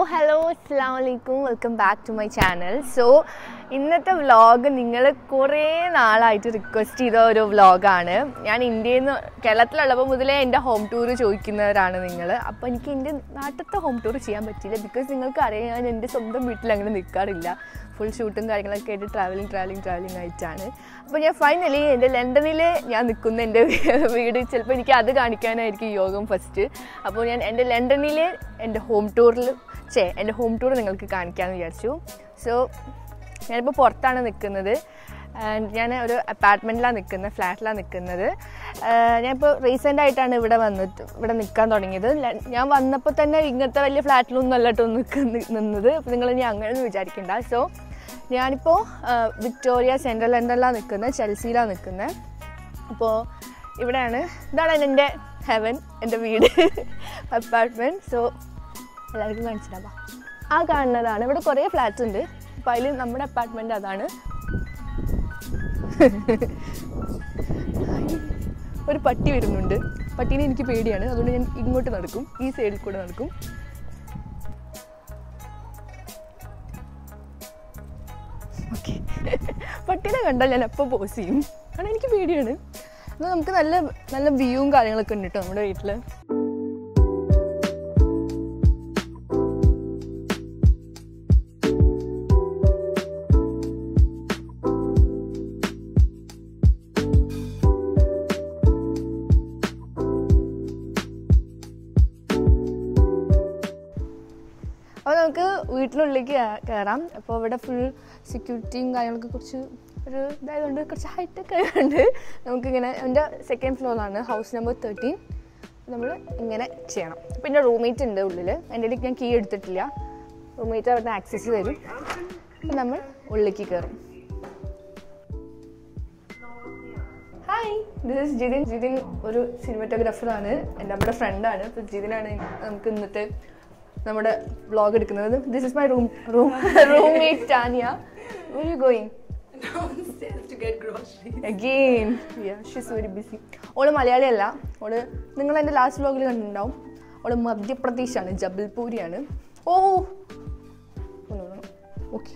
അപ്പോൾ ഹലോ അസ്സാം വലൈക്കും welcome back to my channel so ഇന്നത്തെ വ്ളോഗ് നിങ്ങൾ കുറേ നാളായിട്ട് റിക്വസ്റ്റ് ചെയ്ത ഒരു വ്ളോഗാണ് ഞാൻ ഇന്ത്യയിൽ നിന്ന് കേരളത്തിലുള്ളപ്പോൾ മുതലേ എൻ്റെ ഹോം ടൂർ ചോദിക്കുന്നവരാണ് നിങ്ങൾ അപ്പോൾ എനിക്ക് എൻ്റെ നാട്ടിലത്തെ ഹോം ടൂർ ചെയ്യാൻ പറ്റില്ല ബിക്കോസ് നിങ്ങൾക്ക് അറിയാം ഞാൻ എൻ്റെ സ്വന്തം വീട്ടിൽ അങ്ങനെ നിൽക്കാറില്ല ഫുൾ ഷൂട്ടും കാര്യങ്ങളൊക്കെ ആയിട്ട് ട്രാവലിംഗ് ട്രാവലിംഗ് ട്രാവലിംഗ് ആയിട്ടാണ് അപ്പോൾ ഞാൻ ഫൈനലി എൻ്റെ ലണ്ടനിൽ ഞാൻ നിൽക്കുന്ന എൻ്റെ വീട് ചിലപ്പോൾ എനിക്ക് അത് കാണിക്കാനായിരിക്കും യോഗം ഫസ്റ്റ് അപ്പോൾ ഞാൻ എൻ്റെ ലണ്ടനിൽ എൻ്റെ ഹോം ടൂറിൽ ചേ എൻ്റെ ഹോം ടൂർ നിങ്ങൾക്ക് കാണിക്കാമെന്ന് വിചാരിച്ചു സോ ഞാനിപ്പോൾ പുറത്താണ് നിൽക്കുന്നത് ആൻഡ് ഞാൻ ഒരു അപ്പാർട്ട്മെൻറ്റിലാണ് നിൽക്കുന്നത് ഫ്ലാറ്റിലാണ് നിൽക്കുന്നത് ഞാനിപ്പോൾ റീസെൻ്റ് ആയിട്ടാണ് ഇവിടെ വന്നിട്ട് ഇവിടെ നിൽക്കാൻ തുടങ്ങിയത് ല- ഞാൻ വന്നപ്പോൾ തന്നെ ഇങ്ങനത്തെ വലിയ ഫ്ലാറ്റിലൊന്നും അല്ല കേട്ടോ നിൽക്കുന്ന നിന്നത് അപ്പോൾ നിങ്ങൾ ഇനി അങ്ങനെയൊന്നും വിചാരിക്കണ്ട സോ ഞാനിപ്പോൾ വിക്ടോറിയ സെൻട്രൽ ലണ്ടനിലാണ് നിൽക്കുന്നത് ചെൽസിയിലാണ് നിൽക്കുന്നത് അപ്പോൾ ഇവിടെയാണ് ഇതാണ് എൻ്റെ ഹെവൻ എൻ്റെ വീട് അപ്പാർട്ട്മെൻറ്റ് സോ എല്ലാവർക്കും കാണിച്ചിട്ടാ ആ കാണുന്നതാണ് ഇവിടെ കുറേ ഫ്ലാറ്റ്സ് ഉണ്ട് അപ്പോൾ അതിൽ നമ്മുടെ അപ്പാർട്ട്മെൻറ്റ് അതാണ് ഒരു പട്ടി വരുന്നുണ്ട് പട്ടീനെ എനിക്ക് പേടിയാണ് അതുകൊണ്ട് ഞാൻ ഇങ്ങോട്ട് നടക്കും ഈ സൈഡിൽ കൂടെ നടക്കും ഓക്കെ പട്ടീനെ കണ്ടാൽ ഞാൻ എപ്പോൾ പോസ് ചെയ്യും കാരണം എനിക്ക് പേടിയാണ് എന്നാൽ നമുക്ക് നല്ല നല്ല വ്യൂവും കാര്യങ്ങളൊക്കെ ഉണ്ട് കേട്ടോ നമ്മുടെ വീട്ടിൽ അപ്പോൾ നമുക്ക് വീട്ടിനുള്ളിലേക്ക് കേ- കയറാം അപ്പോൾ ഇവിടെ ഫുൾ സെക്യൂരിറ്റിയും കാര്യങ്ങളൊക്കെ കുറച്ച് ഒരു ഇതായതുകൊണ്ട് കുറച്ച് ഹൈടെക് ആയതുകൊണ്ട് നമുക്കിങ്ങനെ എൻ്റെ സെക്കൻഡ് ഫ്ലോറിലാണ് ഹൗസ് നമ്പർ തേർട്ടീൻ നമ്മൾ ഇങ്ങനെ ചെയ്യണം പിന്നെ റൂംമേറ്റ് ഉണ്ട് ഉള്ളിൽ എൻ്റെ ഇടയ്ക്ക് ഞാൻ കീ എടുത്തിട്ടില്ല റൂംമേറ്റ് അവിടുന്ന് ആക്സസ് തരും അപ്പം നമ്മൾ ഉള്ളിലേക്ക് കയറും hi this is Jithin Jithin ഒരു സിനിമാറ്റോഗ്രാഫറാണ് എൻ്റെ നമ്മുടെ ഫ്രണ്ടാണ് അപ്പോൾ ജിതിനാണ് നമുക്ക് ഇന്നത്തെ നമ്മുടെ വ്ളോഗ് എടുക്കുന്നത് this is my room room roommate Tania where you going downstairs to get groceries. Again she's very busy ഓള് മലയാളിയല്ല ഓള് നിങ്ങൾ എൻ്റെ ലാസ്റ്റ് വ്ലോഗിൽ കണ്ടിട്ടുണ്ടാവും ഓള് മധ്യപ്രദേശാണ് ജബൽപൂരിയാണ് ഓ ഓക്കെ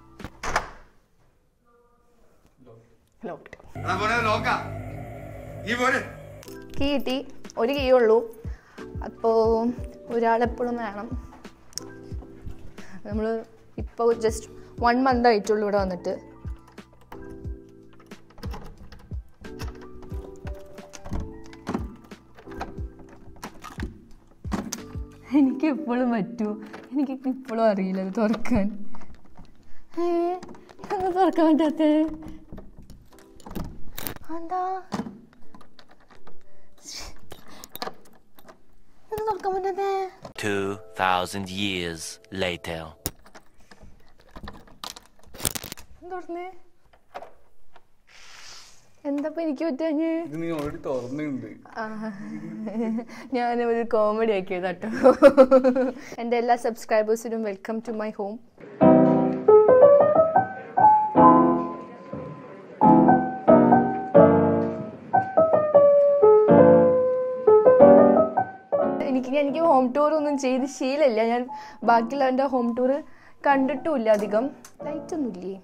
ലോക്ക്ഡ് എടാ മോനെ നോക്ക ഈ മോനെ കീ കിട്ടി ഒരു കീ ഉള്ളൂ അപ്പോൾ ഒരാളെപ്പോഴും വേണം നമ്മൾ ഇപ്പോൾ ജസ്റ്റ് വൺ മന്ത് ആയിട്ടുള്ളൂ ഇവിടെ വന്നിട്ട് എനിക്ക് എപ്പോഴും പറ്റൂ എനിക്ക് ഇപ്പോഴും അറിയില്ല ഇത് തുറക്കാൻ ഏ ഇതൊന്നും തുറക്കാൻ പറ്റാത്തേ എന്താ ഇത് തുറക്കാൻ പറ്റാത്തേ 2,000 years later. തുറന്നേ എന്താ എനിക്ക് പറ്റാഞ്ഞ് ഇത് നീ ഓൾറെഡി തുറന്നുണ്ട് ഞാൻ ഒരു കോമഡി ആക്കിയത് കേട്ടോ എൻ്റെ എല്ലാ സബ്സ്ക്രൈബേഴ്സിനും വെൽക്കം ടു മൈ ഹോം എനിക്ക് എനിക്ക് ഹോം ടൂർ ഒന്നും ചെയ്ത് ശീലമില്ല ഞാൻ ബാക്കിയുള്ളവൻ്റെ ഹോം ടൂർ കണ്ടിട്ടുമില്ല അധികം ലൈറ്റ് ഒന്നുമില്ലേ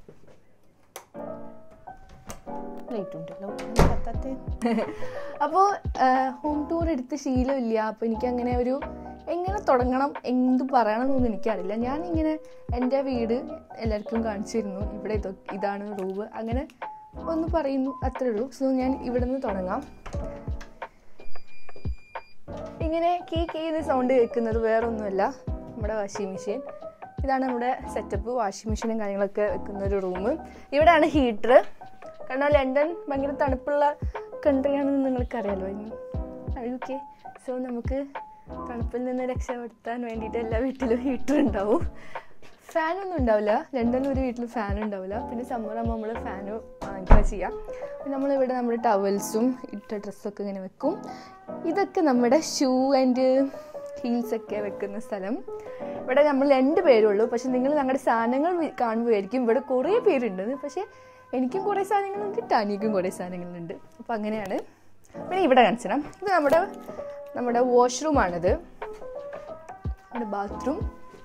ലൈറ്റ് ഉണ്ടല്ലോ കത്താത്തെ അപ്പോൾ ഹോം ടൂർ എടുത്ത് ശീലമില്ല അപ്പോൾ എനിക്ക് അങ്ങനെ ഒരു എങ്ങനെ തുടങ്ങണം എന്ത് പറയണം എന്നൊന്നും എനിക്കറിയില്ല ഞാൻ ഇങ്ങനെ എൻ്റെ വീട് എല്ലാവർക്കും കാണിച്ചു തരുന്നു ഇവിടെ ഇതൊ ഇതാണ് റൂവ് അങ്ങനെ ഒന്ന് പറയുന്നു അത്രേ ഉള്ളൂ സോ ഞാൻ ഇവിടെ നിന്ന് തുടങ്ങാം ഇങ്ങനെ കീ കീന്ന് സൗണ്ട് കേൾക്കുന്നത് വേറെ ഒന്നുമല്ല നമ്മുടെ വാഷിംഗ് മെഷീൻ ഇതാണ് നമ്മുടെ സെറ്റപ്പ് വാഷിംഗ് മെഷീനും കാര്യങ്ങളൊക്കെ വെക്കുന്ന ഒരു റൂം ഇവിടെയാണ് ഹീറ്റർ കാരണം ലണ്ടൻ ഭയങ്കര തണുപ്പുള്ള കൺട്രിയാണെന്ന് നിങ്ങൾക്കറിയാലോ യു കെ സോ നമുക്ക് തണുപ്പിൽ നിന്ന് രക്ഷപ്പെടുത്താൻ വേണ്ടിയിട്ട് എല്ലാ വീട്ടിലും ഹീറ്റർ ഉണ്ടാവും ഫാനൊന്നും ഉണ്ടാവില്ല ലണ്ടനിൽ ഒരു വീട്ടിൽ ഫാൻ ഉണ്ടാവില്ല പിന്നെ സമ്മർ ആകുമ്പോൾ നമ്മൾ ഫാന് വാങ്ങിക്കുക ചെയ്യാം പിന്നെ നമ്മളിവിടെ നമ്മുടെ ടവൽസും ഇട്ട ഡ്രസ്സൊക്കെ ഇങ്ങനെ വെക്കും ഇതൊക്കെ നമ്മുടെ ഷൂ ആൻഡ് ഹീൽസൊക്കെ വെക്കുന്ന സ്ഥലം ഇവിടെ നമ്മൾ രണ്ട് പേരുള്ളൂ പക്ഷെ നിങ്ങൾ ഞങ്ങളുടെ സാധനങ്ങൾ വി- കാണുമ്പോഴായിരിക്കും ഇവിടെ കുറേ പേരുണ്ട് പക്ഷേ എനിക്കും കുറേ സാധനങ്ങളുണ്ട് ടാനിക്കും കുറേ സാധനങ്ങളുണ്ട് അപ്പോൾ അങ്ങനെയാണ് പിന്നെ ഇവിടെ കാണിച്ചിടാം ഇത് നമ്മുടെ നമ്മുടെ വാഷ്റൂമാണിത് നമ്മുടെ ബാത്റൂം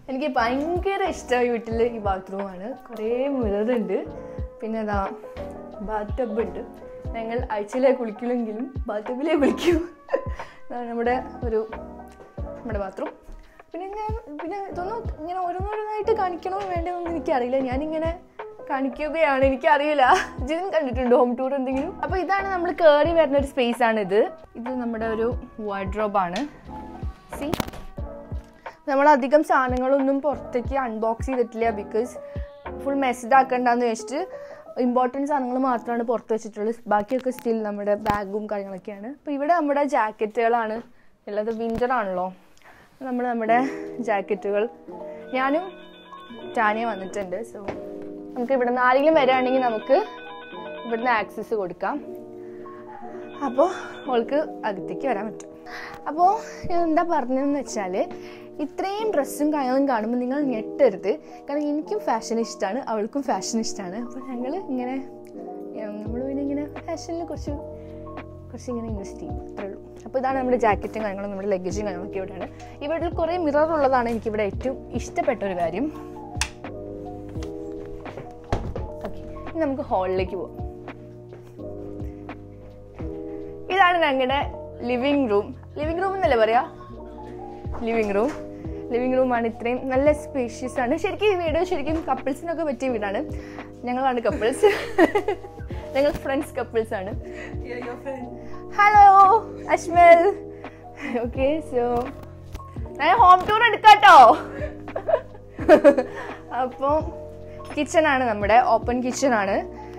എനിക്ക് ഭയങ്കര ഇഷ്ടമായ വീട്ടിൽ ഈ ബാത്റൂമാണ് കുറേ മിററുണ്ട് പിന്നെ അതാ ബാത്ത് ടബ് ഉണ്ട് ഞങ്ങൾ ആഴ്ചയിലേ കുളിക്കില്ലെങ്കിലും ബാത്ത് ടബിലേ കുളിക്കൂ അതാണ് നമ്മുടെ ഒരു നമ്മുടെ ബാത്റൂം പിന്നെ ഞാൻ പിന്നെ ഇതൊന്നും ഇങ്ങനെ ഓരോന്നോരോന്നായിട്ട് കാണിക്കണോ വേണ്ടതെന്ന് എനിക്കറിയില്ല ഞാനിങ്ങനെ കാണിക്കുകയാണ് എനിക്കറിയില്ല ജിൻ കണ്ടിട്ടുണ്ടോ ഹോം ടൂർ എന്തെങ്കിലും അപ്പൊ ഇതാണ് നമ്മൾ കയറി വരുന്ന ഒരു സ്പേസ് ആണ് ഇത് ഇത് നമ്മുടെ ഒരു വാർഡ്രോബാണ് സി നമ്മൾ അധികം സാധനങ്ങളൊന്നും പുറത്തേക്ക് അൺബോക്സ് ചെയ്തിട്ടില്ല ബിക്കോസ് ഫുൾ മെസ്ഡ് ആക്കണ്ടെന്ന് വെച്ചിട്ട് ഇമ്പോർട്ടൻറ്റ് സാധനങ്ങൾ മാത്രമാണ് പുറത്ത് വെച്ചിട്ടുള്ളത് ബാക്കിയൊക്കെ സ്റ്റിൽ നമ്മുടെ ബാഗും കാര്യങ്ങളൊക്കെയാണ് അപ്പോൾ ഇവിടെ നമ്മുടെ ജാക്കറ്റുകളാണ് ഉള്ളത് വിൻ്റർ ആണല്ലോ നമ്മൾ നമ്മുടെ ജാക്കറ്റുകൾ ഞാനും ടാനിയ വന്നിട്ടുണ്ട് സോ നമുക്ക് ഇവിടെ നിന്ന് ആരെങ്കിലും വരികയാണെങ്കിൽ നമുക്ക് ഇവിടുന്ന് ആക്സസ് കൊടുക്കാം അപ്പോൾ അവൾക്ക് അകത്തേക്ക് വരാൻ പറ്റും അപ്പോൾ ഞാൻ എന്താ പറഞ്ഞതെന്ന് വെച്ചാൽ ഇത്രയും ഡ്രസ്സും കാര്യങ്ങളും കാണുമ്പോൾ നിങ്ങൾ ഞെട്ടരുത് കാരണം എനിക്കും ഫാഷൻ ഇഷ്ടമാണ് അവൾക്കും ഫാഷൻ ഇഷ്ടമാണ് അപ്പോൾ ഞങ്ങൾ ഇങ്ങനെ നമ്മൾ പിന്നെ ഇങ്ങനെ ഫാഷനിൽ കുറച്ച് കുറച്ച് ഇങ്ങനെ ഇൻവെസ്റ്റ് ചെയ്യും അത്രേ ഉള്ളൂ അപ്പോൾ ഇതാണ് നമ്മുടെ ജാക്കറ്റും കാര്യങ്ങളും നമ്മുടെ ലഗേജും കാര്യങ്ങളൊക്കെ ഇവിടെയാണ് ഇവിടെ കുറേ മിറർ ഉള്ളതാണ് എനിക്കിവിടെ ഏറ്റവും ഇഷ്ടപ്പെട്ട ഒരു കാര്യം ഓക്കെ ഇനി നമുക്ക് ഹാളിലേക്ക് പോവാം ഇതാണ് ഞങ്ങളുടെ ലിവിങ് റൂം ലിവിങ് റൂം എന്നല്ലേ പറയാ ലിവിങ് റൂം ലിവിങ് റൂമാണ് ഇത്രയും നല്ല സ്പേഷ്യസ് ആണ് ശരിക്കും ഈ വീട് ശരിക്കും കപ്പിൾസിനൊക്കെ പറ്റിയ വീടാണ് ഞങ്ങളാണ് കപ്പിൾസ് ഞങ്ങൾ ഫ്രണ്ട്സ് കപ്പിൾസ് ആണ് Yeah, your friend. Hello Ashmal okay so ഞാൻ ഹോം ടൂർ എടുക്കാട്ടോ അപ്പോൾ കിച്ചണാണ് നമ്മുടെ ഓപ്പൺ കിച്ചണാണ്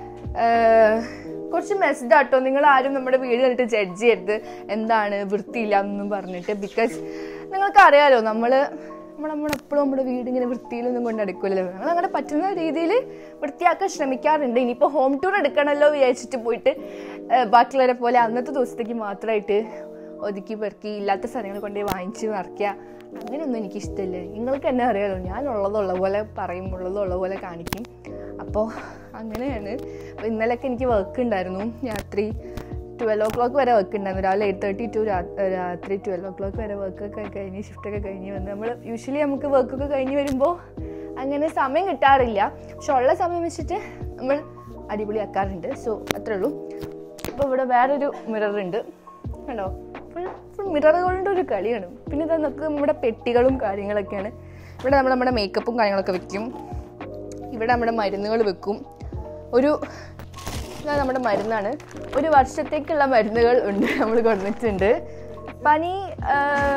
കുറച്ച് മെസ്ഡ് ആട്ടോ നിങ്ങൾ ആരും നമ്മുടെ വീട് കണ്ടിട്ട് ജഡ്ജ് ചെയ്യരുത് എന്താണ് വൃത്തിയില്ല എന്നും പറഞ്ഞിട്ട് ബിക്കോസ് നിങ്ങൾക്ക് അറിയാലോ നമ്മൾ നമ്മൾ നമ്മളെപ്പോഴും നമ്മുടെ വീട് ഇങ്ങനെ വൃത്തിയിലൊന്നും കൊണ്ട് എടുക്കില്ലല്ലോ ഞങ്ങൾ അങ്ങനെ പറ്റുന്ന രീതിയിൽ വൃത്തിയാക്കാൻ ശ്രമിക്കാറുണ്ട് ഇനിയിപ്പോൾ ഹോം ടൂർ എടുക്കണമല്ലോ വിചാരിച്ചിട്ട് പോയിട്ട് ഏഹ്, ബാക്കിയുള്ളവരെ പോലെ അന്നത്തെ ദിവസത്തേക്ക് മാത്രമായിട്ട് ഒതുക്കി പെറുക്കി ഇല്ലാത്ത സാധനങ്ങൾ കൊണ്ടുപോയി വാങ്ങിച്ച് നിറയ്ക്കുക അങ്ങനെയൊന്നും എനിക്ക് ഇഷ്ടമില്ല നിങ്ങൾക്ക് എന്നെ അറിയാലോ ഞാൻ ഉള്ളതുള്ള പോലെ പറയും ഉള്ളതുള്ള പോലെ കാണിക്കും അപ്പോൾ അങ്ങനെയാണ് അപ്പോൾ ഇന്നലെയൊക്കെ എനിക്ക് വർക്ക് ഉണ്ടായിരുന്നു രാത്രി ട്വൽവ് ഓ ക്ലോക്ക് വരെ വർക്ക് ഉണ്ടായിരുന്നു രാവിലെ എയ്റ്റ് തേർട്ടി ടു രാത്രി ട്വൽവ് ഓ ക്ലോക്ക് വരെ വർക്കൊക്കെ കഴിഞ്ഞ് ഷിഫ്റ്റൊക്കെ കഴിഞ്ഞ് വന്ന് നമ്മൾ യൂഷ്വലി നമുക്ക് വർക്കൊക്കെ കഴിഞ്ഞ് വരുമ്പോൾ അങ്ങനെ സമയം കിട്ടാറില്ല പക്ഷെ ഉള്ള സമയം വെച്ചിട്ട് നമ്മൾ അടിപൊളിയാക്കാറുണ്ട് സോ അത്രേ ഉള്ളൂ അപ്പോൾ ഇവിടെ വേറൊരു മിറർ ഉണ്ട് കണ്ടോ ഫുൾ ഫുൾ മിററുകളുടെ ഒരു കളിയാണ് പിന്നെ ഇത് നമുക്ക് നമ്മുടെ പെട്ടികളും കാര്യങ്ങളൊക്കെയാണ് ഇവിടെ നമ്മൾ നമ്മുടെ മേക്കപ്പും കാര്യങ്ങളൊക്കെ വെക്കും ഇവിടെ നമ്മുടെ മരുന്നുകൾ വെക്കും ഒരു ഇതാ നമ്മുടെ മരുന്നാണ് ഒരു വർഷത്തേക്കുള്ള മരുന്നുകൾ ഉണ്ട് നമ്മൾ കൊടുത്തിട്ടുണ്ട് പനി ആ,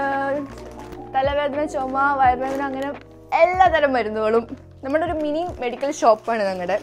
തലവേദന ചുമ വയറുവേദന അങ്ങനെ എല്ലാതരം മരുന്നുകളും നമ്മുടെ ഒരു മിനി മെഡിക്കൽ ഷോപ്പാണ് ഞങ്ങളുടെ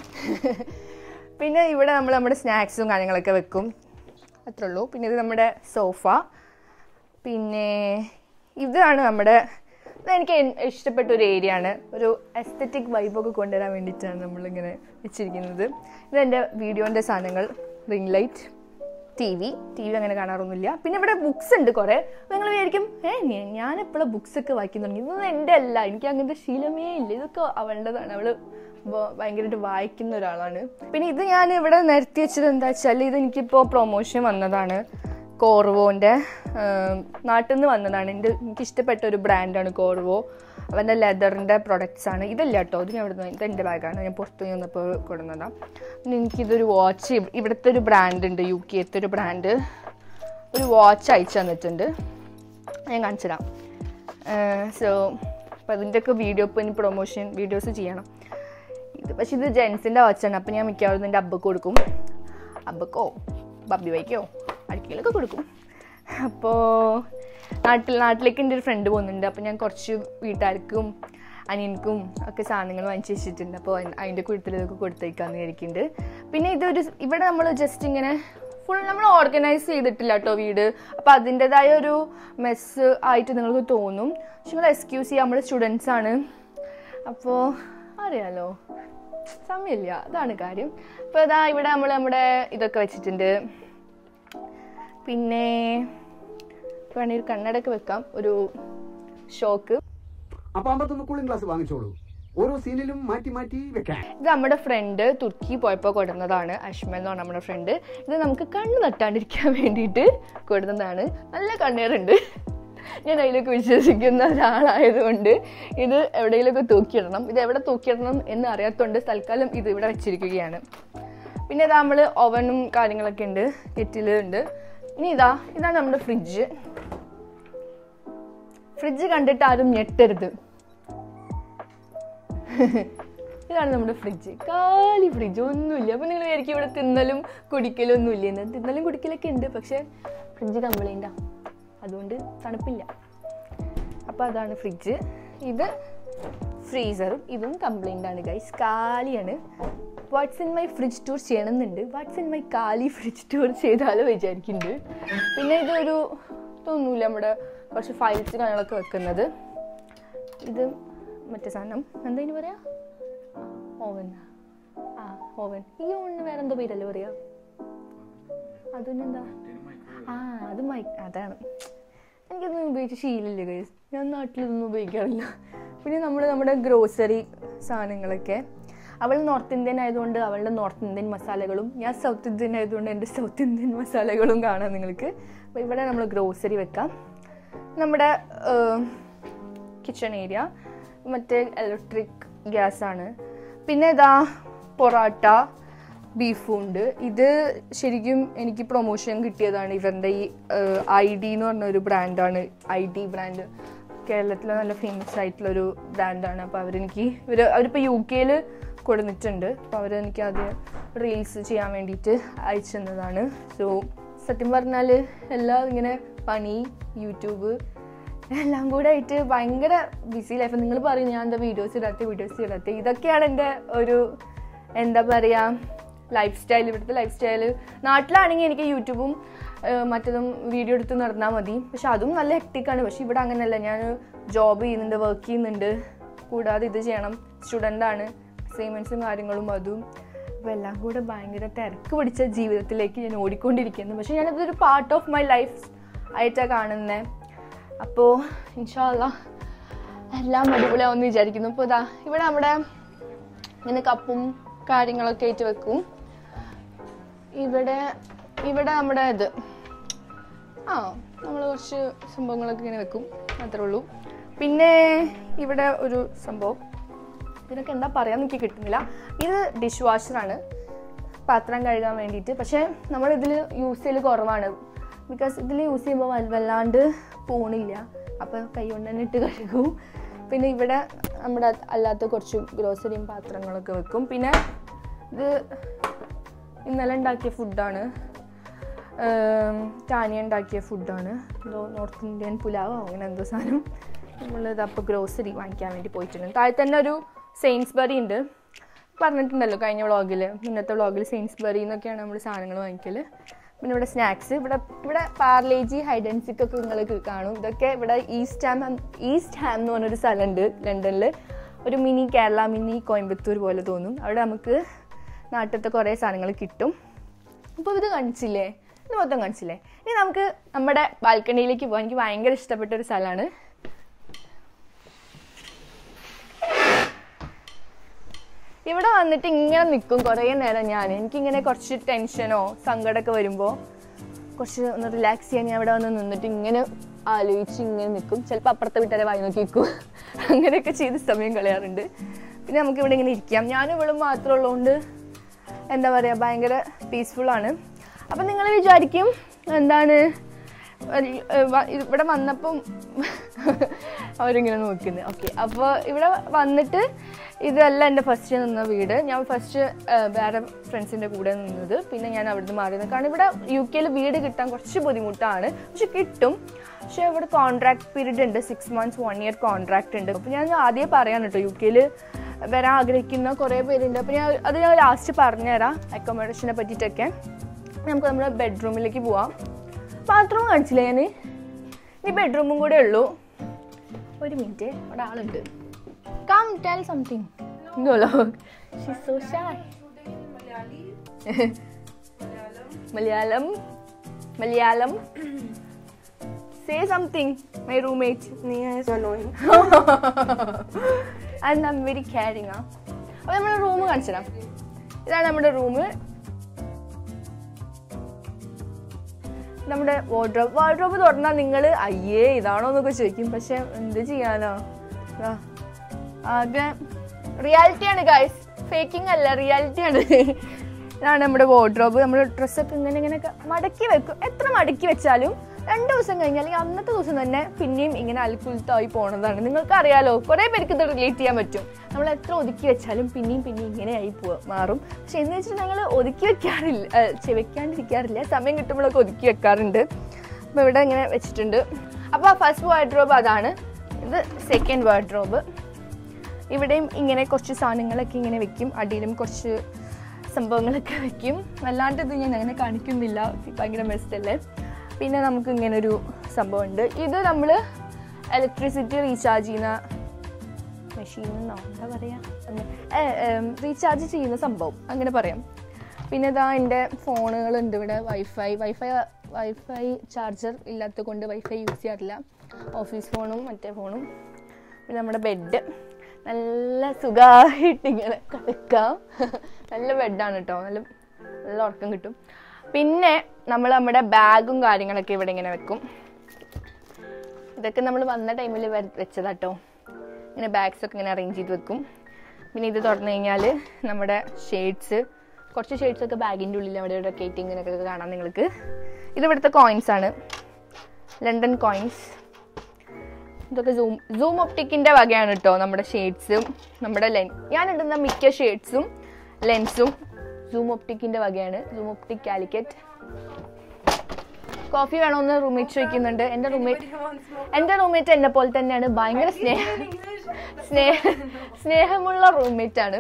പിന്നെ ഇവിടെ നമ്മൾ നമ്മുടെ സ്നാക്സും കാര്യങ്ങളൊക്കെ വെക്കും അത്രേ ഉള്ളൂ പിന്നെ ഇത് നമ്മുടെ സോഫ പിന്നെ ഇതാണ് നമ്മുടെ ഇതെനിക്ക് എൻ- ഇഷ്ടപ്പെട്ട ഒരു ഏരിയ ആണ് ഒരു എസ്തറ്റിക് വൈബൊക്കെ കൊണ്ടുവരാൻ വേണ്ടിയിട്ടാണ് നമ്മളിങ്ങനെ വെച്ചിരിക്കുന്നത് ഇതെൻ്റെ വീഡിയോൻ്റെ സാധനങ്ങൾ ring light T V T V അങ്ങനെ കാണാറൊന്നുമില്ല പിന്നെ ഇവിടെ ബുക്സ് ഉണ്ട് കുറേ നിങ്ങൾ വിചാരിക്കും ഏ ഞാൻ എപ്പോഴും ബുക്സ് ഒക്കെ വായിക്കാൻ തുടങ്ങി ഇതൊന്നും എൻ്റെ അല്ല എനിക്ക് അങ്ങനത്തെ ശീലമേ ഇല്ല ഇതൊക്കെ അവളുടേതാണ് അവള് ബ- ഭയങ്കരമായിട്ട് വായിക്കുന്ന ഒരാളാണ് പിന്നെ ഇത് ഞാൻ ഇവിടെ നിരത്തി വെച്ചത് എന്താ വെച്ചാൽ ഇത് എനിക്കിപ്പോൾ പ്രൊമോഷൻ വന്നതാണ് കോർവോൻ്റെ നാട്ടിൽ നിന്ന് വന്നതാണ് എൻ്റെ എനിക്ക് ഇഷ്ടപ്പെട്ട ഒരു ബ്രാൻഡാണ് കോർവോ അവൻ്റെ ലെതറിൻ്റെ പ്രൊഡക്ട്സ് ആണ് ഇതല്ല കേട്ടോ ഇത് ഞാൻ ഇവിടുന്ന് ഇത് എൻ്റെ ബാഗാണ് ഞാൻ പുറത്ത് വന്നപ്പോൾ കൊടുന്നതാണ് പിന്നെ എനിക്കിതൊരു വാച്ച് ഇവിടുത്തെ ഒരു ബ്രാൻഡ് ഉണ്ട് യു കെത്തെ ഒരു ബ്രാൻഡ് ഒരു വാച്ച് അയച്ചു തന്നിട്ടുണ്ട് ഞാൻ കാണിച്ചു തരാം സോ അപ്പോൾ അതിൻ്റെയൊക്കെ വീഡിയോ ഇപ്പോൾ ഇനി പ്രൊമോഷൻ വീഡിയോസ് ചെയ്യണം ഇത് പക്ഷേ ഇത് ജെൻസിൻ്റെ വാച്ചാണ് അപ്പോൾ ഞാൻ മിക്കവാറും എൻ്റെ അബ്ബക്ക് കൊടുക്കും അബ്ബക്കോ ബബ്ബി വൈക്കോ അടുക്കലൊക്കെ കൊടുക്കും അപ്പോൾ നാട്ടിൽ നാട്ടിലേക്ക് എൻ്റെ ഒരു ഫ്രണ്ട് പോകുന്നുണ്ട് അപ്പോൾ ഞാൻ കുറച്ച് വീട്ടുകാർക്കും അനിയൻക്കും ഒക്കെ സാധനങ്ങൾ വാങ്ങിച്ച് വെച്ചിട്ടുണ്ട് അപ്പോൾ അതിൻ്റെ കുഴത്തിൽ ഇതൊക്കെ കൊടുത്തേക്കാന്ന് വിചാരിക്കുന്നുണ്ട് പിന്നെ ഇതൊരു ഇവിടെ നമ്മൾ ജസ്റ്റ് ഇങ്ങനെ ഫുൾ നമ്മൾ ഓർഗനൈസ് ചെയ്തിട്ടില്ല കേട്ടോ വീട് അപ്പോൾ അതിൻ്റെതായ ഒരു മെസ്സ് ആയിട്ട് നിങ്ങൾക്ക് തോന്നും പക്ഷെ നിങ്ങൾ എക്സ്ക്യൂസ് ചെയ്യുക നമ്മൾ സ്റ്റുഡൻസ് ആണ് അപ്പോൾ അറിയാലോ സമയമില്ല അതാണ് കാര്യം അപ്പോൾ ഇതാ ഇവിടെ നമ്മൾ നമ്മുടെ ഇതൊക്കെ വെച്ചിട്ടുണ്ട് പിന്നെ വേണമെങ്കിൽ ഒരു കണ്ണടയൊക്കെ വെക്കാം ഒരു ഷോക്ക് അപ്പൊ അമ്പത്തൊന്ന് കൂളിംഗ് ഗ്ലാസ് വാങ്ങിച്ചോളൂ ഓരോ സീനിലും മാറ്റി മാറ്റി വെക്കാൻ ഇത് നമ്മുടെ ഫ്രണ്ട് തുർക്കി പോയപ്പോൾ കൊടുന്നതാണ് അഷ്മൽ എന്ന് പറഞ്ഞ നമ്മുടെ ഫ്രണ്ട് ഇത് നമുക്ക് കണ്ണ് തട്ടാണ്ടിരിക്കാൻ വേണ്ടിയിട്ട് കൊടുന്നതാണ് നല്ല കണ്ണീറുണ്ട് ഞാൻ അതിലൊക്കെ വിശ്വസിക്കുന്ന ഒരാളായതുകൊണ്ട് ഇത് എവിടെയെങ്കിലുമൊക്കെ തൂക്കിയിടണം ഇത് എവിടെ തൂക്കിയിടണം എന്ന് അറിയാത്തതുകൊണ്ട് തൽക്കാലം ഇത് ഇവിടെ വെച്ചിരിക്കുകയാണ് പിന്നെ ഇതാ നമ്മൾ ഓവനും കാര്യങ്ങളൊക്കെ ഉണ്ട് കെറ്റിലുണ്ട് ഇനി ഇതാ ഇതാണ് നമ്മുടെ ഫ്രിഡ്ജ് ഫ്രിഡ്ജ് കണ്ടിട്ട് ആരും ഞെട്ടരുത് ഇതാണ് നമ്മുടെ ഫ്രിഡ്ജ് കാലി ഫ്രിഡ്ജ് ഒന്നുമില്ല അപ്പോൾ നിങ്ങൾ വിചാരിക്കും ഇവിടെ തിന്നലും കുടിക്കലും ഒന്നുമില്ല എന്ന് തിന്നലും കുടിക്കലൊക്കെ ഉണ്ട് പക്ഷേ ഫ്രിഡ്ജ് കംപ്ലൈൻറ്റാ അതുകൊണ്ട് തണുപ്പില്ല അപ്പോൾ അതാണ് ഫ്രിഡ്ജ് ഇത് ഫ്രീസറും ഇതും കംപ്ലൈൻ്റ് ആണ് ഗൈസ് കാലിയാണ് what's in my fridge tour ചെയ്യണമെന്നുണ്ട് വാട്ട്സ് ഇൻ മൈ കാലി ഫ്രിഡ്ജ് ടൂർ ചെയ്താലോ വിചാരിക്കുന്നുണ്ട് പിന്നെ ഇതൊരു ഇതൊന്നുമില്ല നമ്മുടെ കുറച്ച് ഫയൽസ് കാര്യങ്ങളൊക്കെ വെക്കുന്നത് ഇത് മറ്റേ സാധനം എന്താ ഇനി പറയാ ഓവൻ ആ ഓവൻ ഈ ഓവന് വേറെ എന്തോ പേരല്ലേ പറയാ അതിനെന്താ ആ അത് മൈ അതാണ് എനിക്കൊന്നും ഉപയോഗിച്ച് ശീലമില്ല ഗൈസ് ഞാൻ നാട്ടിലൊന്നും ഉപയോഗിക്കാറില്ല പിന്നെ നമ്മൾ നമ്മുടെ ഗ്രോസറി സാധനങ്ങളൊക്കെ അവൾ നോർത്ത് ഇന്ത്യൻ ആയതുകൊണ്ട് അവളുടെ നോർത്ത് ഇന്ത്യൻ മസാലകളും ഞാൻ സൗത്ത് ഇന്ത്യൻ ആയതുകൊണ്ട് എൻ്റെ സൗത്ത് ഇന്ത്യൻ മസാലകളും കാണാം നിങ്ങൾക്ക് അപ്പോൾ ഇവിടെ നമ്മൾ ഗ്രോസറി വെക്കാം നമ്മുടെ കിച്ചൺ ഏരിയ മറ്റേ ഇലക്ട്രിക് ഗ്യാസ് ആണ് പിന്നെ ഇതാ പൊറാട്ട ബീഫും ഉണ്ട് ഇത് ശരിക്കും എനിക്ക് പ്രൊമോഷൻ കിട്ടിയതാണ് ഇവരുടെ ഈ ഐ ഡി എന്ന് പറഞ്ഞ ഒരു ബ്രാൻഡാണ് ഐ ഡി ബ്രാൻഡ് കേരളത്തിലെ നല്ല ഫേമസ് ആയിട്ടുള്ള ഒരു ബ്രാൻഡാണ് അപ്പോൾ അവരെനിക്ക് ഇവർ അവരിപ്പോൾ യു കെയിൽ കൊടുത്തിട്ടുണ്ട് അപ്പോൾ അവരെനിക്ക് അത് റീൽസ് ചെയ്യാൻ വേണ്ടിയിട്ട് അയച്ചു തന്നതാണ് സോ സത്യം പറഞ്ഞാൽ എല്ലാം ഇങ്ങനെ പണി യൂട്യൂബ് എല്ലാം കൂടെ ആയിട്ട് ഭയങ്കര ബിസി ലൈഫ് നിങ്ങൾ പറയും ഞാൻ എന്താ വീഡിയോസ് ഇടാത്ത വീഡിയോസ് ഇടാത്ത ഇതൊക്കെയാണ് എൻ്റെ ഒരു എന്താ പറയുക ലൈഫ് സ്റ്റൈൽ ഇവിടുത്തെ ലൈഫ് സ്റ്റൈൽ നാട്ടിലാണെങ്കിൽ എനിക്ക് യൂട്യൂബും ഏഹ്, മറ്റതും വീഡിയോ എടുത്ത് നടന്നാൽ മതി പക്ഷെ അതും നല്ല ഹെക്റ്റിക്കാണ് പക്ഷെ ഇവിടെ അങ്ങനെയല്ല ഞാൻ ജോബ് ചെയ്യുന്നുണ്ട് വർക്ക് ചെയ്യുന്നുണ്ട് കൂടാതെ ഇത് ചെയ്യണം സ്റ്റുഡൻ്റ് ആണ് അസൈൻമെൻറ്റ്സും കാര്യങ്ങളും അതും അപ്പോൾ എല്ലാം കൂടെ ഭയങ്കര തിരക്ക് പിടിച്ച ജീവിതത്തിലേക്ക് ഞാൻ ഓടിക്കൊണ്ടിരിക്കുന്നു പക്ഷെ ഞാനതൊരു പാർട്ട് ഓഫ് മൈ ലൈഫ് ആയിട്ടാണ് കാണുന്നത് അപ്പോൾ ഇൻഷാല്ല എല്ലാം അടിപൊളിയാവുമെന്ന് വിചാരിക്കുന്നു അപ്പോൾ ഇതാ ഇവിടെ നമ്മുടെ ഇങ്ങനെ കപ്പും കാര്യങ്ങളൊക്കെ ആയിട്ട് വെക്കും ഇവിടെ ഇവിടെ നമ്മുടെ ഇത് ആ നമ്മൾ കുറച്ച് സംഭവങ്ങളൊക്കെ ഇങ്ങനെ വെക്കും അത്രേ ഉള്ളൂ പിന്നെ ഇവിടെ ഒരു സംഭവം ഇതിനൊക്കെ എന്താ പറയാന്ന് എനിക്ക് കിട്ടുന്നില്ല ഇത് ഡിഷ് വാഷറാണ് പാത്രം കഴുകാൻ വേണ്ടിയിട്ട് പക്ഷേ നമ്മൾ ഇതിൽ യൂസ് ചെയ്യൽ കുറവാണ് ബിക്കോസ് ഇതിൽ യൂസ് ചെയ്യുമ്പോൾ വല്ലാണ്ട് പോണില്ല അപ്പോൾ കൈ കൊണ്ട് തന്നെ ഇട്ട് കഴുകും പിന്നെ ഇവിടെ നമ്മുടെ അല്ലാത്ത കുറച്ച് ഗ്രോസറിയും പാത്രങ്ങളൊക്കെ വെക്കും പിന്നെ ഇത് ഇന്നലെ ഉണ്ടാക്കിയ ഫുഡാണ് ടാനിയ ഉണ്ടാക്കിയ ഫുഡാണ് എന്തോ നോർത്ത് ഇന്ത്യൻ പുലാവോ അങ്ങനെ എന്തോ സാധനം നമ്മളിത് അപ്പോൾ ഗ്രോസറി വാങ്ങിക്കാൻ വേണ്ടി പോയിട്ടുണ്ട് താഴെ തന്നെ ഒരു സെയിൻസ്ബറി ഉണ്ട് പറഞ്ഞിട്ടുണ്ടല്ലോ കഴിഞ്ഞ വ്ളോഗിൽ ഇന്നത്തെ വ്ളോഗിൽ സെയിൻസ്ബറി എന്നൊക്കെയാണ് നമ്മൾ സാധനങ്ങൾ വാങ്ങിക്കൽ പിന്നെ ഇവിടെ സ്നാക്സ് ഇവിടെ ഇവിടെ പാർലേജി ഹൈഡൻസിക് ഒക്കെ നിങ്ങൾക്ക് കാണും ഇതൊക്കെ ഇവിടെ ഈസ്റ്റ് ഹാം ഈസ്റ്റ് ഹാം എന്ന് പറഞ്ഞൊരു സ്ഥലമുണ്ട് ലണ്ടനിൽ ഒരു മിനി കേരള മിനി കോയമ്പത്തൂർ പോലെ തോന്നും അവിടെ നമുക്ക് നാട്ടിലത്തെ കുറേ സാധനങ്ങൾ കിട്ടും അപ്പോൾ ഇത് കാണിച്ചില്ലേ ഇത് മൊത്തം കാണിച്ചില്ലേ ഇനി നമുക്ക് നമ്മുടെ ബാൽക്കണിയിലേക്ക് പോകാൻ എനിക്ക് ഭയങ്കര ഇഷ്ടപ്പെട്ട ഒരു സ്ഥലമാണ് ഇവിടെ വന്നിട്ട് ഇങ്ങനെ നിൽക്കും കുറേ നേരം ഞാൻ എനിക്കിങ്ങനെ കുറച്ച് ടെൻഷനോ സങ്കടമൊക്കെ വരുമ്പോൾ കുറച്ച് ഒന്ന് റിലാക്സ് ചെയ്യാൻ ഞാൻ ഇവിടെ വന്ന് നിന്നിട്ട് ഇങ്ങനെ ആലോചിച്ച് ഇങ്ങനെ നിൽക്കും ചിലപ്പോൾ അപ്പുറത്തെ വീട്ടുകാരെ വായി നോക്കി നിൽക്കും അങ്ങനെയൊക്കെ ചെയ്ത് സമയം കളയാറുണ്ട് പിന്നെ നമുക്ക് ഇവിടെ ഇങ്ങനെ ഇരിക്കാം ഞാനും ഇവിടെ മാത്രം ഉള്ളതുകൊണ്ട് എന്താ പറയുക ഭയങ്കര പീസ്ഫുള്ളാണ് അപ്പം നിങ്ങൾ വിചാരിക്കും എന്താണ് ഒരു, ഏഹ്, വ- ഇവിടെ വന്നപ്പം അവരിങ്ങനെ നോക്കുന്നത് ഓക്കെ അപ്പോൾ ഇവിടെ വന്നിട്ട് ഇതല്ല എൻ്റെ ഫസ്റ്റ് നിന്ന വീട് ഞാൻ ഫസ്റ്റ് വേറെ ഫ്രണ്ട്സിൻ്റെ കൂടെ നിന്നത് പിന്നെ ഞാൻ അവിടുന്ന് മാറി നിന്നത് കാരണം ഇവിടെ യു കെയിൽ വീട് കിട്ടാൻ കുറച്ച് ബുദ്ധിമുട്ടാണ് പക്ഷെ കിട്ടും പക്ഷേ ഇവിടെ കോൺട്രാക്ട് പീരീഡ് ഉണ്ട് six months one year contract ഉണ്ട് അപ്പോൾ ഞാൻ ആദ്യമേ പറയാൻ കേട്ടോ യു കെയിൽ വരാൻ ആഗ്രഹിക്കുന്ന കുറേ പേരുണ്ട് അപ്പോൾ ഞാൻ അത് ഞാൻ ലാസ്റ്റ് പറഞ്ഞുതരാം അക്കോമഡേഷനെ പറ്റിയിട്ടൊക്കെ നമുക്ക് നമ്മുടെ ബെഡ്റൂമിലേക്ക് പോവാം ബാത്റൂം കാണിച്ചില്ലേ ഞാൻ ഇനി ബെഡ്റൂമും കൂടെ ഉള്ളൂ ഒരു മിനിറ്റ് അവിടെ ആളുണ്ട് കം ടെൽ സംതിങ് എന്തോലോ so shy Malayalam Malayalam say something my roommate നീ annoying. And I'm very caring ആ അപ്പോൾ നമ്മുടെ റൂം കാണിച്ചുതരാം ഇതാണ് നമ്മുടെ റൂം നമ്മുടെ വാർഡ്രോബ് വാർഡ്രോബ് തുറന്നാൽ നിങ്ങൾ അയ്യേ ഇതാണോ എന്നൊക്കെ ചോദിക്കും പക്ഷെ എന്ത് ചെയ്യാനോ ദാ, ആകെ റിയാലിറ്റിയാണ് ഗൈസ് ഫേക്കിംഗ് അല്ല റിയാലിറ്റിയാണ് ഇതാണ് നമ്മുടെ വാർഡ്രോബ് നമ്മൾ ഡ്രസ്സൊക്കെ ഇങ്ങനെ ഇങ്ങനെയൊക്കെ മടക്കി വെക്കും എത്ര മടക്കി വെച്ചാലും രണ്ട് ദിവസം കഴിഞ്ഞാൽ ഈ അന്നത്തെ ദിവസം തന്നെ പിന്നെയും ഇങ്ങനെ അൽക്കുലത്തായി പോണതാണ് നിങ്ങൾക്ക് അറിയാലോ കുറേ പേർക്ക് ഇത് റിലേറ്റ് ചെയ്യാൻ പറ്റും നമ്മൾ എത്ര ഒതുക്കി വെച്ചാലും പിന്നെയും പിന്നെയും ഇങ്ങനെയായി പോ മാറും പക്ഷെ എന്ന് വെച്ചിട്ട് ഞങ്ങൾ ഒതുക്കി വെക്കാറില്ല ഏ, ഛെ, വെക്കാണ്ടിരിക്കാറില്ല സമയം കിട്ടുമ്പോഴൊക്കെ ഒതുക്കി വെക്കാറുണ്ട് അപ്പോൾ ഇവിടെ ഇങ്ങനെ വെച്ചിട്ടുണ്ട് അപ്പോൾ ഫസ്റ്റ് വാർഡ്രോബ് അതാണ് ഇത് സെക്കൻഡ് വാർഡ്രോബ് ഇവിടെയും ഇങ്ങനെ കുറച്ച് സാധനങ്ങളൊക്കെ ഇങ്ങനെ വെക്കും അടിയിലും കുറച്ച് സംഭവങ്ങളൊക്കെ വെക്കും അല്ലാണ്ട് ഇത് ഞാൻ അങ്ങനെ കാണിക്കുന്നില്ല ഭയങ്കര മെസ്റ്റല്ലേ പിന്നെ നമുക്ക് ഇങ്ങനെ ഒരു സംഭവമുണ്ട് ഇത് നമ്മൾ ഇലക്ട്രിസിറ്റി റീചാർജ് ചെയ്യുന്ന മെഷീൻ എന്നോ എന്താ പറയുക റീചാർജ് ചെയ്യുന്ന സംഭവം അങ്ങനെ പറയാം പിന്നെ ഇതാ എൻ്റെ ഫോണുകളുണ്ട് ഇവിടെ വൈഫൈ വൈഫൈ വൈഫൈ ചാർജർ ഇല്ലാത്തത് കൊണ്ട് വൈഫൈ യൂസ് ചെയ്യാറില്ല ഓഫീസ് ഫോണും മറ്റേ ഫോണും പിന്നെ നമ്മുടെ ബെഡ് നല്ല സുഖമായിട്ട് ഇങ്ങനെ കിടക്കാം നല്ല ബെഡാണ് കേട്ടോ നല്ല നല്ല ഉറക്കം കിട്ടും പിന്നെ നമ്മൾ നമ്മുടെ ബാഗും കാര്യങ്ങളൊക്കെ ഇവിടെ ഇങ്ങനെ വെക്കും ഇതൊക്കെ നമ്മൾ വന്ന ടൈമിൽ വെച്ചതാട്ടോ ഇങ്ങനെ ബാഗ്സ് ഒക്കെ ഇങ്ങനെ അറേഞ്ച് ചെയ്ത് വെക്കും പിന്നെ ഇത് തുറന്നു കഴിഞ്ഞാൽ നമ്മുടെ ഷെയ്ഡ്സ് കുറച്ച് ഷെയ്ഡ്സ് ഒക്കെ ബാഗിൻ്റെ ഉള്ളിൽ അവിടെ ഇവിടെ കയറ്റി ഇങ്ങനെയൊക്കെ കാണാം നിങ്ങൾക്ക് ഇത് ഇവിടുത്തെ കോയിൻസ് ആണ് ലണ്ടൻ കോയിൻസ് ഇതൊക്കെ സൂം സൂം ഒപ്റ്റിക്കിൻ്റെ വകയാണ് കേട്ടോ നമ്മുടെ ഷെയ്ഡ്സും നമ്മുടെ ലെൻ ഞാൻ ഇടുന്ന മിക്ക ഷെയ്ഡ്സും ലെൻസും സൂം ഒപ്റ്റിക്കിൻ്റെ വകയാണ് സൂം ഒപ്റ്റിക് കാലിക്കറ്റ് കോഫി വേണമെന്ന് റൂംമേറ്റ് ചോദിക്കുന്നുണ്ട് എൻ്റെ റൂംമേറ്റ് എൻ്റെ റൂംമേറ്റ് എന്നെ പോലെ തന്നെയാണ് ഭയങ്കര സ്നേഹ സ്നേഹ സ്നേഹമുള്ള റൂംമേറ്റ് ആണ്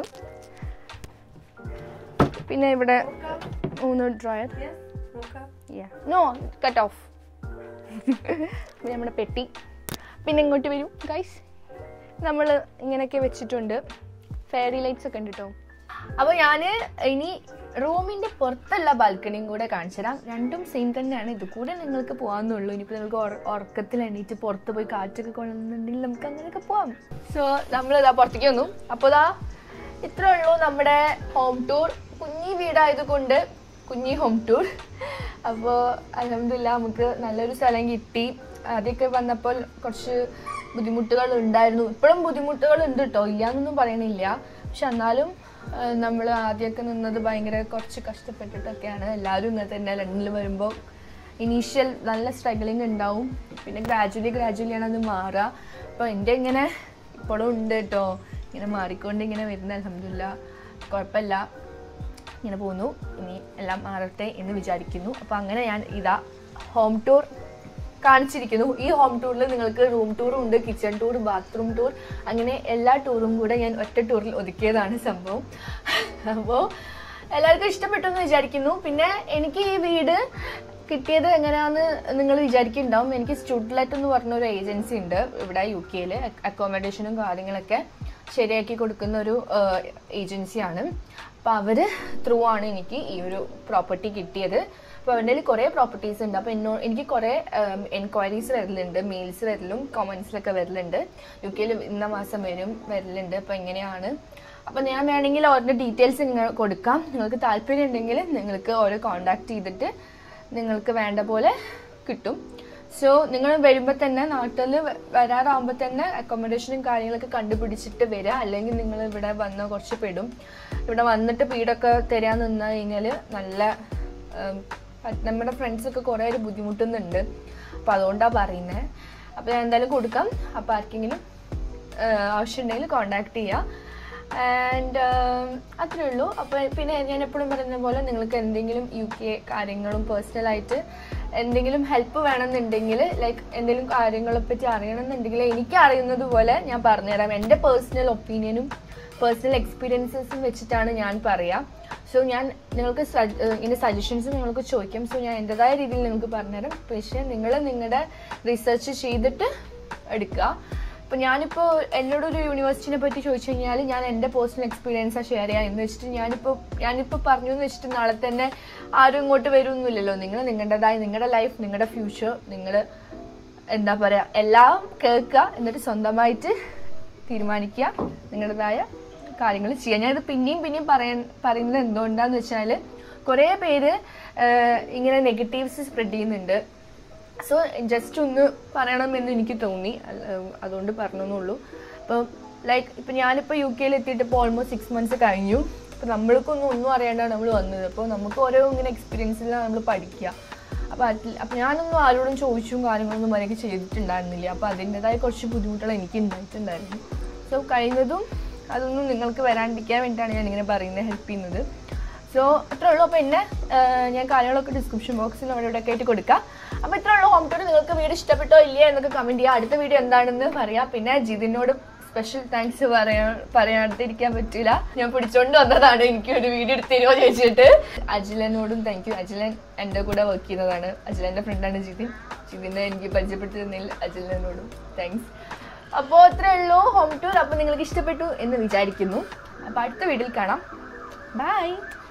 പിന്നെ ഇവിടെ മൂന്ന് drawer Yes, mocha. No cut off പിന്നെ നമ്മുടെ പെട്ടി പിന്നെ ഇങ്ങോട്ട് വരും ഗൈസ് നമ്മൾ ഇങ്ങനെയൊക്കെ വെച്ചിട്ടുണ്ട് ഫെയറി ലൈറ്റ്സ് ഒക്കെ ഉണ്ട് കേട്ടോ അപ്പോൾ ഞാൻ ഇനി റൂമിൻ്റെ പുറത്തുള്ള ബാൽക്കണിയും കൂടെ കാണിച്ചു തരാം രണ്ടും സെയിം തന്നെയാണ് ഇത് കൂടെ നിങ്ങൾക്ക് പോകാമെന്നുള്ളൂ ഇനിയിപ്പോൾ നിങ്ങൾക്ക് ഉറ- ഉറക്കത്തിൽ എണീറ്റ് പുറത്ത് പോയി കാറ്റൊക്കെ കൊള്ളുന്നുണ്ടെങ്കിൽ നമുക്ക് അങ്ങനെയൊക്കെ പോവാം സോ നമ്മളിതാ പുറത്തേക്ക് വന്നു അപ്പോൾ ഇതാ ഇത്രേ ഉള്ളൂ നമ്മുടെ ഹോം ടൂർ കുഞ്ഞി വീടായതുകൊണ്ട് കുഞ്ഞി ഹോം ടൂർ അപ്പോൾ അലഹമില്ല നമുക്ക് നല്ലൊരു സ്ഥലം കിട്ടി ആദ്യമൊക്കെ വന്നപ്പോൾ കുറച്ച് ബുദ്ധിമുട്ടുകൾ ഉണ്ടായിരുന്നു ഇപ്പോഴും ബുദ്ധിമുട്ടുകൾ ഉണ്ട് കേട്ടോ ഇല്ലയെന്നൊന്നും പറയണില്ല പക്ഷെ എന്നാലും നമ്മൾ ആദ്യമൊക്കെ നിന്നത് ഭയങ്കര കുറച്ച് കഷ്ടപ്പെട്ടിട്ടൊക്കെയാണ് എല്ലാവരും ഇങ്ങനെ തന്നെ ലണ്ടനിൽ വരുമ്പോൾ ഇനീഷ്യൽ നല്ല സ്ട്രഗിളിങ് ഉണ്ടാവും പിന്നെ ഗ്രാജുവലി ഗ്രാജുവലിയാണ് അത് മാറുക അപ്പോൾ എൻ്റെ ഇങ്ങനെ ഇപ്പോഴും ഉണ്ട് കേട്ടോ ഇങ്ങനെ മാറിക്കൊണ്ട് ഇങ്ങനെ വരുന്ന അലഹമില്ല കുഴപ്പമില്ല ഇങ്ങനെ പോകുന്നു ഇനി എല്ലാം മാറട്ടെ എന്ന് വിചാരിക്കുന്നു അപ്പോൾ അങ്ങനെ ഞാൻ ഇതാ ഹോം ടൂർ കാണിച്ചിരിക്കുന്നു ഈ ഹോം ടൂറിൽ നിങ്ങൾക്ക് റൂം ടൂറും ഉണ്ട് കിച്ചൺ ടൂർ ബാത്റൂം ടൂർ അങ്ങനെ എല്ലാ ടൂറും കൂടെ ഞാൻ ഒറ്റ ടൂറിൽ ഒതുക്കിയതാണ് സംഭവം അപ്പോൾ എല്ലാവർക്കും ഇഷ്ടപ്പെട്ടു എന്ന് വിചാരിക്കുന്നു പിന്നെ എനിക്ക് ഈ വീട് കിട്ടിയത് എങ്ങനെയാന്ന് നിങ്ങൾ വിചാരിക്കുന്നുണ്ടാവും എനിക്ക് സ്റ്റുഡ്ലെറ്റ് എന്ന് പറഞ്ഞ ഒരു ഏജൻസി ഉണ്ട് ഇവിടെ യു കെയിൽ അക്കോമഡേഷനും കാര്യങ്ങളൊക്കെ ശരിയാക്കി കൊടുക്കുന്ന ഒരു ഏജൻസിയാണ് അപ്പോൾ അവർ ത്രൂ ആണ് എനിക്ക് ഈ ഒരു പ്രോപ്പർട്ടി കിട്ടിയത് അപ്പോൾ അവരുടെ കയ്യിൽ കുറേ പ്രോപ്പർട്ടീസ് ഉണ്ട് അപ്പോൾ എന്നോ എനിക്ക് കുറേ എൻക്വയറീസ് വരലുണ്ട് മെയിൽസ് വരലും കോമൻസിലൊക്കെ വരലുണ്ട് യു കെയിൽ ഇന്ന മാസം വരും വരലുണ്ട് അപ്പോൾ എങ്ങനെയാണ് അപ്പോൾ ഞാൻ വേണമെങ്കിൽ അവരുടെ ഡീറ്റെയിൽസ് നിങ്ങൾ കൊടുക്കാം നിങ്ങൾക്ക് താല്പര്യം ഉണ്ടെങ്കിൽ നിങ്ങൾക്ക് ഓരോ കോണ്ടാക്ട് ചെയ്തിട്ട് നിങ്ങൾക്ക് വേണ്ട പോലെ കിട്ടും സോ നിങ്ങൾ വരുമ്പോൾ തന്നെ നാട്ടിൽ വരാറാകുമ്പോൾ തന്നെ അക്കോമഡേഷനും കാര്യങ്ങളൊക്കെ കണ്ടുപിടിച്ചിട്ട് വരിക അല്ലെങ്കിൽ നിങ്ങൾ ഇവിടെ വന്ന് കുറച്ച് പെടും ഇവിടെ വന്നിട്ട് വീടൊക്കെ തരാൻ നിന്ന് കഴിഞ്ഞാൽ നല്ല ഉം, പ- നമ്മുടെ ഫ്രണ്ട്സൊക്കെ കുറേ ഒരു ബുദ്ധിമുട്ടുന്നുണ്ട് അപ്പോൾ അതുകൊണ്ടാണ് പറയുന്നത് അപ്പോൾ ഞാൻ എന്തായാലും കൊടുക്കാം അപ്പോൾ ആർക്കെങ്കിലും ആവശ്യമുണ്ടെങ്കിൽ കോണ്ടാക്ട് ചെയ്യുക ആൻഡ് അത്രേ ഉള്ളൂ അപ്പോൾ പിന്നെ ഞാൻ എപ്പോഴും പറയുന്ന പോലെ നിങ്ങൾക്ക് എന്തെങ്കിലും യു കെ കാര്യങ്ങളും പേഴ്സണലായിട്ട് എന്തെങ്കിലും ഹെൽപ്പ് വേണമെന്നുണ്ടെങ്കിൽ ലൈക്ക് എന്തെങ്കിലും കാര്യങ്ങളെ പറ്റി അറിയണമെന്നുണ്ടെങ്കിൽ എനിക്ക് അറിയുന്നത് പോലെ ഞാൻ പറഞ്ഞുതരാം എൻ്റെ പേഴ്സണൽ ഒപ്പീനിയനും പേഴ്സണൽ എക്സ്പീരിയൻസസും വെച്ചിട്ടാണ് ഞാൻ പറയാം സോ ഞാൻ നിങ്ങൾക്ക് സജ- ഏഹ് ഇതിൻ്റെ സജഷൻസ് നിങ്ങൾക്ക് ചോദിക്കാം സോ ഞാൻ എൻ്റെതായ രീതിയിൽ നിങ്ങൾക്ക് പറഞ്ഞുതരാം പക്ഷേ നിങ്ങൾ നിങ്ങളുടെ റിസർച്ച് ചെയ്തിട്ട് എടുക്കുക അപ്പോൾ ഞാനിപ്പോൾ എന്നോടൊരു യൂണിവേഴ്സിറ്റിനെ പറ്റി ചോദിച്ചു കഴിഞ്ഞാൽ ഞാൻ എൻ്റെ പേഴ്സണൽ എക്സ്പീരിയൻസാണ് ഷെയർ ചെയ്യാം എന്ന് വെച്ചിട്ട് ഞാനിപ്പോൾ ഞാനിപ്പോൾ പറഞ്ഞു എന്ന് വെച്ചിട്ട് നാളെ തന്നെ ആരും ഇങ്ങോട്ട് വരുമൊന്നുമില്ലല്ലോ നിങ്ങൾ നിങ്ങളുടേതായ നിങ്ങളുടെ ലൈഫ് നിങ്ങളുടെ ഫ്യൂച്ചർ നിങ്ങൾ എന്താ പറയുക എല്ലാം കേൾക്കുക എന്നിട്ട് സ്വന്തമായിട്ട് തീരുമാനിക്കുക നിങ്ങളുടേതായ കാര്യങ്ങൾ ചെയ്യുക ഞാനിത് പിന്നെയും പിന്നെയും പറയാൻ പറയുന്നത് എന്തുകൊണ്ടാന്ന് വെച്ചാൽ കുറേ പേര് ആ, ഇങ്ങനെ നെഗറ്റീവ്സ് സ്പ്രെഡ് ചെയ്യുന്നുണ്ട് സോ ജസ്റ്റ് ഒന്ന് പറയണമെന്ന് എനിക്ക് തോന്നി അല്ല, അതുകൊണ്ട് പറഞ്ഞെന്നുള്ളൂ അപ്പോൾ ലൈക്ക് ഇപ്പം ഞാനിപ്പോൾ യു കെയിൽ എത്തിയിട്ട് ഇപ്പോൾ ഓൾമോസ്റ്റ് സിക്സ് മന്ത്സ് കഴിഞ്ഞു അപ്പോൾ നമ്മൾക്കൊന്നും ഒന്നും അറിയാണ്ടാണ് നമ്മൾ വന്നത് അപ്പോൾ നമുക്ക് ഓരോ ഇങ്ങനെ എക്സ്പീരിയൻസിലാണ് നമ്മൾ പഠിക്കുക അപ്പോൾ അതിൽ അപ്പോൾ ഞാനൊന്നും ആരോടും ചോദിച്ചും കാര്യങ്ങളൊന്നും വരെയൊക്കെ ചെയ്തിട്ടുണ്ടായിരുന്നില്ല അപ്പോൾ അതിൻ്റെതായ കുറച്ച് ബുദ്ധിമുട്ടുകൾ എനിക്ക് ഉണ്ടായിട്ടുണ്ടായിരുന്നു സോ കഴിയുന്നതും അതൊന്നും നിങ്ങൾക്ക് വരാണ്ടിരിക്കാൻ വേണ്ടിയിട്ടാണ് ഞാൻ ഇങ്ങനെ പറയുന്നത് ഹെൽപ്പ് ചെയ്യുന്നത് സോ അത്രേ ഉള്ളൂ അപ്പോൾ എന്നെ ആ, ഞാൻ കാര്യങ്ങളൊക്കെ ഡിസ്ക്രിപ്ഷൻ ബോക്സിൽ അവിടെ ഇവിടെ ഒക്കെ ആയിട്ട് കൊടുക്കാം അപ്പോൾ ഇത്രേ ഉള്ളൂ ഹോം ടൂർ നിങ്ങൾക്ക് വീഡിയോ ഇഷ്ടപ്പെട്ടോ ഇല്ലയോ എന്നൊക്കെ കമൻറ്റ് ചെയ്യുക അടുത്ത വീഡിയോ എന്താണെന്ന് പറയാം പിന്നെ ജിതിനോട് സ്പെഷ്യൽ താങ്ക്സ് പറയാൻ പറയാതിരിക്കാൻ പറ്റില്ല ഞാൻ പിടിച്ചോണ്ട് വന്നതാണ് എനിക്ക് ഒരു വീഡിയോ എടുത്തരുമോ ചോദിച്ചിട്ട് അജിലനോടും താങ്ക് യു അജിലൻ എൻ്റെ കൂടെ വർക്ക് ചെയ്യുന്നതാണ് അജിലൻ്റെ ഫ്രണ്ടാണ് ജിതിൻ ജിതിനെ എനിക്ക് പരിചയപ്പെട്ടു തന്നതിൽ അജിലനോടും താങ്ക്സ് അപ്പോൾ അത്രേ ഉള്ളൂ ഹോം ടൂർ അപ്പോൾ നിങ്ങൾക്ക് ഇഷ്ടപ്പെട്ടു എന്ന് വിചാരിക്കുന്നു അപ്പോൾ അടുത്ത വീഡിയോയിൽ കാണാം ബൈ